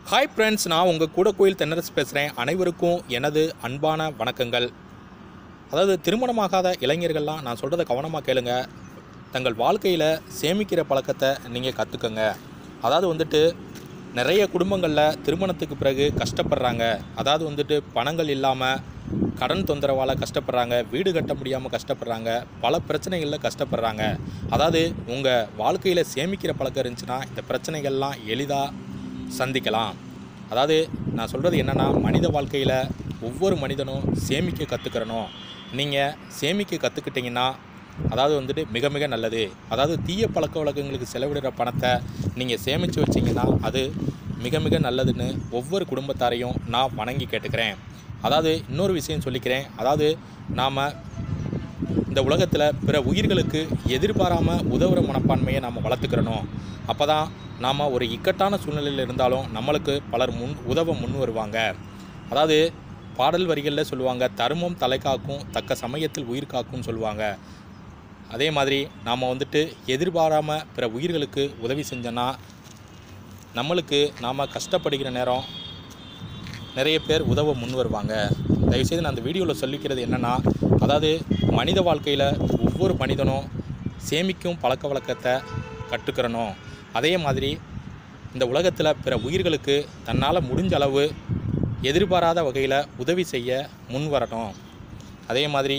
hi friends நான் உங்கள் கூட கோயில் தென்னரசு பேசுகிறேன் அனைவருக்கும் எனது அன்பான வணக்கங்கள் அதாவது திருமணமாகாத இளைஞர்கள்லாம் நான் சொல்கிறத கவனமாக கேளுங்க தங்கள் வாழ்க்கையில் சேமிக்கிற பழக்கத்தை நீங்கள் கற்றுக்கங்க அதாவது வந்துட்டு நிறைய குடும்பங்களில் திருமணத்துக்கு பிறகு கஷ்டப்படுறாங்க அதாவது வந்துட்டு பணங்கள் இல்லாமல் கடன் தொந்தரவால் கஷ்டப்படுறாங்க வீடு கட்ட முடியாமல் கஷ்டப்படுறாங்க பல பிரச்சனைகளில் கஷ்டப்படுறாங்க அதாவது உங்கள் வாழ்க்கையில் சேமிக்கிற பழக்கம் இருந்துச்சுன்னா இந்த பிரச்சனைகள்லாம் எளிதாக சந்திக்கலாம் அதாவது நான் சொல்கிறது என்னென்னா மனித வாழ்க்கையில் ஒவ்வொரு மனிதனும் சேமிக்க கற்றுக்கிறணும் நீங்கள் சேமிக்க கற்றுக்கிட்டிங்கன்னா அதாவது வந்துட்டு மிக மிக நல்லது அதாவது தீய பழக்க வழக்கங்களுக்கு செலவிடுற பணத்தை நீங்கள் சேமித்து வச்சிங்கன்னா அது மிக மிக நல்லதுன்னு ஒவ்வொரு குடும்பத்தாரையும் நான் வணங்கி கேட்டுக்கிறேன் அதாவது இன்னொரு விஷயம் சொல்லிக்கிறேன் அதாவது நாம் இந்த உலகத்தில் பிற உயிர்களுக்கு எதிர்பாராமல் உதவுற மனப்பான்மையை நாம் வளர்த்துக்கிறணும் அப்போ தான் நாம் ஒரு இக்கட்டான சூழ்நிலையில் இருந்தாலும் நம்மளுக்கு பலர் முன் உதவ முன் வருவாங்க அதாவது பாடல் வரிகளில் சொல்லுவாங்க தர்மம் தலை காக்கும் தக்க சமயத்தில் உயிர் காக்கும்னு சொல்லுவாங்க அதே மாதிரி நாம் வந்துட்டு எதிர்பாராமல் பிற உயிர்களுக்கு உதவி செஞ்சோன்னா நம்மளுக்கு நாம் கஷ்டப்படுகிற நேரம் நிறைய பேர் உதவ முன் வருவாங்க தயவுசெய்து நான் அந்த வீடியோவில் சொல்லிக்கிறது என்னென்னா அதாவது மனித வாழ்க்கையில் ஒவ்வொரு மனிதனும் சேமிக்கும் பழக்க வழக்கத்தை கற்றுக்கிறணும் அதே மாதிரி இந்த உலகத்தில் பிற உயிர்களுக்கு தன்னால் முடிஞ்ச அளவு எதிர்பாராத வகையில் உதவி செய்ய முன் வரணும் அதே மாதிரி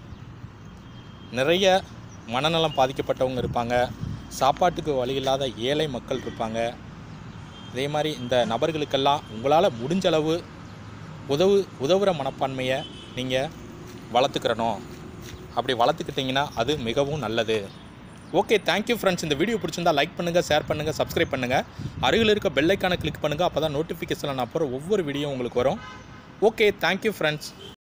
நிறைய மனநலம் பாதிக்கப்பட்டவங்க இருப்பாங்க சாப்பாட்டுக்கு வழி இல்லாத ஏழை மக்கள் இருப்பாங்க அதே மாதிரி இந்த நபர்களுக்கெல்லாம் உங்களால் முடிஞ்ச அளவு உதவு உதவுற மனப்பான்மையை நீங்கள் வளர்த்துக்கிறணும் அப்படி வளர்த்துக்கிட்டிங்கன்னா அது மிகவும் நல்லது ஓகே தேங்க்யூ ஃப்ரெண்ட்ஸ் இந்த வீடியோ பிடிச்சிருந்தா லைக் பண்ணுங்கள் ஷேர் பண்ணுங்கள் சப்ஸ்கிரைப் பண்ணுங்கள் அருகில் இருக்க பெல் ஐக்கானை கிளிக் பண்ணுங்கள் அப்போ தான் நோட்டிஃபிகேஷனில் நான் போகிற ஒவ்வொரு வீடியோ உங்களுக்கு வரும் ஓகே தேங்க்யூ ஃப்ரெண்ட்ஸ்